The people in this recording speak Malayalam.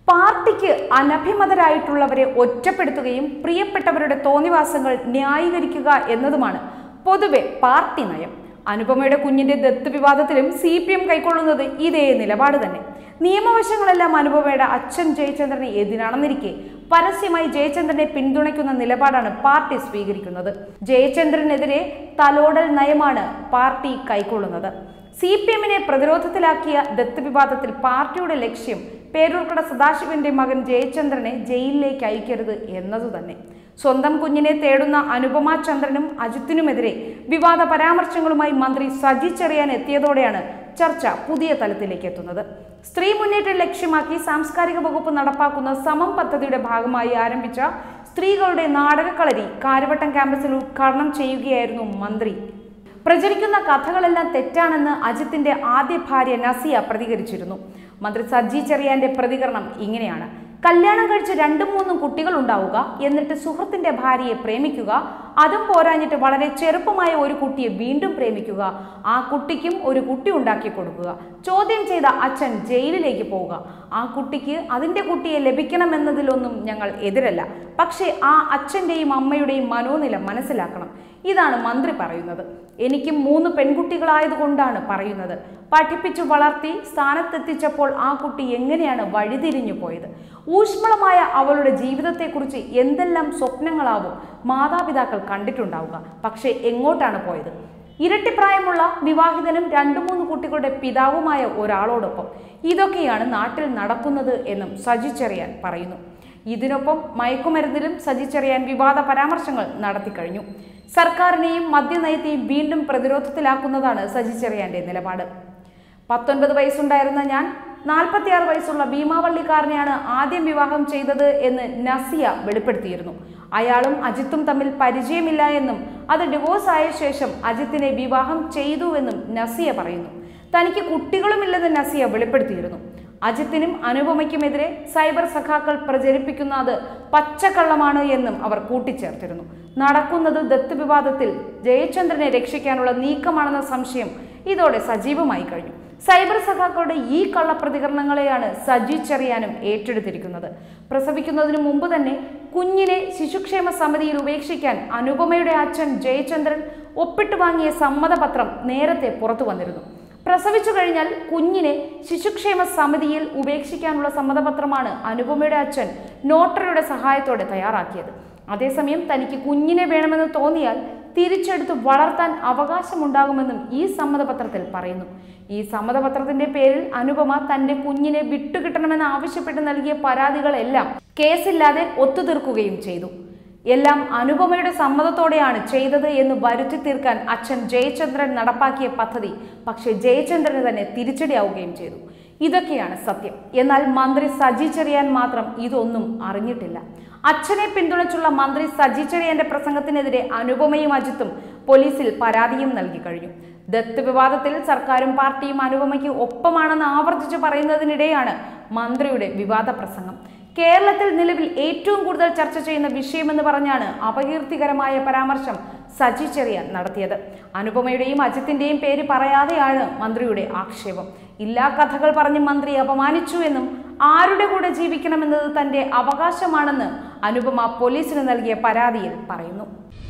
പാർട്ടിക്ക് അനഭിമതരായിട്ടുള്ളവരെ ഒറ്റപ്പെടുത്തുകയും പ്രിയപ്പെട്ടവരുടെ തോന്നിവാസങ്ങൾ ന്യായീകരിക്കുക എന്നതുമാണ് പൊതുവെ പാർട്ടി നയം അനുപമയുടെ കുഞ്ഞിന്റെ ദത്ത് വിവാദത്തിലും സി പി എം കൈക്കൊള്ളുന്നത് ഇതേ നിലപാട് തന്നെ നിയമവശങ്ങളെല്ലാം അനുപമയുടെ അച്ഛൻ ജയചന്ദ്രനെ എതിരാണെന്നിരിക്കെ പരസ്യമായി ജയചന്ദ്രനെ പിന്തുണയ്ക്കുന്ന നിലപാടാണ് പാർട്ടി സ്വീകരിക്കുന്നത് ജയചന്ദ്രനെതിരെ തലോടൽ നയമാണ് പാർട്ടി കൈക്കൊള്ളുന്നത് സി പി എമ്മിനെ പ്രതിരോധത്തിലാക്കിയ ദത്ത് വിവാദത്തിൽ പാർട്ടിയുടെ ലക്ഷ്യം പേരൂർക്കട സദാശിവന്റെ മകൻ ജയചന്ദ്രനെ ജയിലിലേക്ക് അയക്കരുത് എന്നതു തന്നെ സ്വന്തം കുഞ്ഞിനെ തേടുന്ന അനുപമ ചന്ദ്രനും അജിത്തിനുമെതിരെ വിവാദ പരാമർശങ്ങളുമായി മന്ത്രി സജി ചെറിയാൻ എത്തിയതോടെയാണ് ചർച്ച പുതിയ തലത്തിലേക്ക് എത്തുന്നത് സ്ത്രീ മുന്നേറ്റം ലക്ഷ്യമാക്കി സാംസ്കാരിക വകുപ്പ് നടപ്പാക്കുന്ന സമം പദ്ധതിയുടെ ഭാഗമായി ആരംഭിച്ച സ്ത്രീകളുടെ നാടകക്കളരി കാര്യവട്ടം ക്യാമ്പസിൽ ഉദ്ഘാടനം ചെയ്യുകയായിരുന്നു മന്ത്രി പ്രചരിക്കുന്ന കഥകളെല്ലാം തെറ്റാണെന്ന് അജിത്തിന്റെ ആദ്യ ഭാര്യ നസിയ പ്രതികരിച്ചിരുന്നു മന്ത്രി സജ്ജി ചെറിയാന്റെ പ്രതികരണം ഇങ്ങനെയാണ് കല്യാണം കഴിച്ച് രണ്ടും മൂന്നും കുട്ടികൾ ഉണ്ടാവുക എന്നിട്ട് സുഹൃത്തിന്റെ ഭാര്യയെ പ്രേമിക്കുക അതും പോരാഞ്ഞിട്ട് വളരെ ചെറുപ്പമായ ഒരു കുട്ടിയെ വീണ്ടും പ്രേമിക്കുക ആ കുട്ടിക്കും ഒരു കുട്ടി ഉണ്ടാക്കി കൊടുക്കുക ചോദ്യം ചെയ്ത അച്ഛൻ ജയിലിലേക്ക് പോവുക ആ കുട്ടിക്ക് അതിൻ്റെ കുട്ടിയെ ലഭിക്കണമെന്നതിലൊന്നും ഞങ്ങൾ എതിരല്ല പക്ഷേ ആ അച്ഛൻ്റെയും അമ്മയുടെയും മനോനില മനസ്സിലാക്കണം ഇതാണ് മന്ത്രി പറയുന്നത് എനിക്കും മൂന്ന് പെൺകുട്ടികളായതുകൊണ്ടാണ് പറയുന്നത് പഠിപ്പിച്ചു വളർത്തി സ്ഥാനത്തെത്തിച്ചപ്പോൾ ആ കുട്ടി എങ്ങനെയാണ് വഴിതിരിഞ്ഞു പോയത് ഊഷ്മളമായ അവളുടെ ജീവിതത്തെക്കുറിച്ച് എന്തെല്ലാം സ്വപ്നങ്ങളാവും മാതാപിതാക്കൾ കണ്ടിട്ടുണ്ടാവുക പക്ഷേ എങ്ങോട്ടാണ് പോയത് ഇരട്ടിപ്രായമുള്ള വിവാഹിതനും രണ്ടു മൂന്ന് കുട്ടികളുടെ പിതാവുമായ ഒരാളോടൊപ്പം ഇതൊക്കെയാണ് നാട്ടിൽ നടക്കുന്നത് എന്നും സജി ചെറിയാൻ പറയുന്നു ഇതിനൊപ്പം മയക്കുമരുന്നിലും സജി ചെറിയാൻ വിവാദ പരാമർശങ്ങൾ നടത്തിക്കഴിഞ്ഞു സർക്കാരിനെയും മദ്യനയത്തെയും വീണ്ടും പ്രതിരോധത്തിലാക്കുന്നതാണ് സജി ചെറിയാന്റെ നിലപാട് പത്തൊൻപത് വയസ്സുണ്ടായിരുന്ന ഞാൻ നാൽപ്പത്തിയാറ് വയസ്സുള്ള ഭീമാവള്ളിക്കാരനെയാണ് ആദ്യം വിവാഹം ചെയ്തത് എന്ന് നസിയ വെളിപ്പെടുത്തിയിരുന്നു അയാളും അജിത്തും തമ്മിൽ പരിചയമില്ല എന്നും അത് ഡിവോഴ്സ് ആയ ശേഷം അജിത്തിനെ വിവാഹം ചെയ്തുവെന്നും നസിയ പറയുന്നു തനിക്ക് കുട്ടികളുമില്ലെന്ന് നസിയ വെളിപ്പെടുത്തിയിരുന്നു അജിത്തിനും അനുപമയ്ക്കുമെതിരെ സൈബർ സഖാക്കൾ പ്രചരിപ്പിക്കുന്ന അത് പച്ചക്കള്ളമാണ് എന്നും അവർ കൂട്ടിച്ചേർത്തിരുന്നു നടക്കുന്നത് ദത്ത് വിവാദത്തിൽ ജയചന്ദ്രനെ രക്ഷിക്കാനുള്ള നീക്കമാണെന്ന സംശയം ഇതോടെ സജീവമായി കഴിഞ്ഞു സൈബർ സഖാക്കളുടെ ഈ കള്ളപ്രതികരണങ്ങളെയാണ് സജി ചെറിയാനും ഏറ്റെടുത്തിരിക്കുന്നത് പ്രസവിക്കുന്നതിന് മുമ്പ് തന്നെ കുഞ്ഞിനെ ശിശുക്ഷേമ സമിതിയിൽ ഉപേക്ഷിക്കാൻ അനുപമയുടെ അച്ഛൻ ജയചന്ദ്രൻ ഒപ്പിട്ട് വാങ്ങിയ സമ്മതപത്രം നേരത്തെ പുറത്തു വന്നിരുന്നു പ്രസവിച്ചു കഴിഞ്ഞാൽ കുഞ്ഞിനെ ശിശുക്ഷേമ സമിതിയിൽ ഉപേക്ഷിക്കാനുള്ള സമ്മതപത്രമാണ് അനുപമയുടെ അച്ഛൻ നോട്ടറിയുടെ സഹായത്തോടെ തയ്യാറാക്കിയത് അതേസമയം തനിക്ക് കുഞ്ഞിനെ വേണമെന്ന് തോന്നിയാൽ തിരിച്ചെടുത്ത് വളർത്താൻ അവകാശമുണ്ടാകുമെന്നും ഈ സമ്മതപത്രത്തിൽ പറയുന്നു ഈ സമ്മതപത്രത്തിന്റെ പേരിൽ അനുപമ തന്റെ കുഞ്ഞിനെ വിട്ടുകിട്ടണമെന്ന് ആവശ്യപ്പെട്ട് നൽകിയ പരാതികളെല്ലാം കേസില്ലാതെ ഒത്തുതീർക്കുകയും ചെയ്തു എല്ലാം അനുപമയുടെ സമ്മതത്തോടെയാണ് ചെയ്തത് എന്ന് വരുത്തി തീർക്കാൻ അച്ഛൻ ജയചന്ദ്രൻ നടപ്പാക്കിയ പദ്ധതി പക്ഷേ ജയചന്ദ്രന് തന്നെ തിരിച്ചടിയാവുകയും ചെയ്തു ഇതൊക്കെയാണ് സത്യം എന്നാൽ മന്ത്രി സജി ചെറിയാൻ മാത്രം ഇതൊന്നും അറിഞ്ഞിട്ടില്ല അച്ഛനെ പിന്തുണച്ചുള്ള മന്ത്രി സജി ചെറിയാന്റെ പ്രസംഗത്തിനെതിരെ അനുപമയും അജിത്തും പോലീസിൽ പരാതിയും നൽകി കഴിഞ്ഞു ദത്ത് വിവാദത്തിൽ സർക്കാരും പാർട്ടിയും അനുപമയ്ക്ക് ഒപ്പമാണെന്ന് ആവർത്തിച്ച് പറയുന്നതിനിടെയാണ് മന്ത്രിയുടെ വിവാദ പ്രസംഗം കേരളത്തിൽ നിലവിൽ ഏറ്റവും കൂടുതൽ ചർച്ച ചെയ്യുന്ന വിഷയമെന്ന് പറഞ്ഞാണ് അപകീർത്തികരമായ പരാമർശം സജി ചെറിയാൻ നടത്തിയത് അനുപമയുടെയും അജിത്തിന്റെയും പേര് പറയാതെയാണ് മന്ത്രിയുടെ ആക്ഷേപം ഇല്ലാ കഥകൾ പറഞ്ഞ് മന്ത്രി അപമാനിച്ചു എന്നും ആരുടെ കൂടെ ജീവിക്കണമെന്നത് തന്റെ അവകാശമാണെന്ന് അനുപമ പോലീസിന് നൽകിയ പരാതിയിൽ പറയുന്നു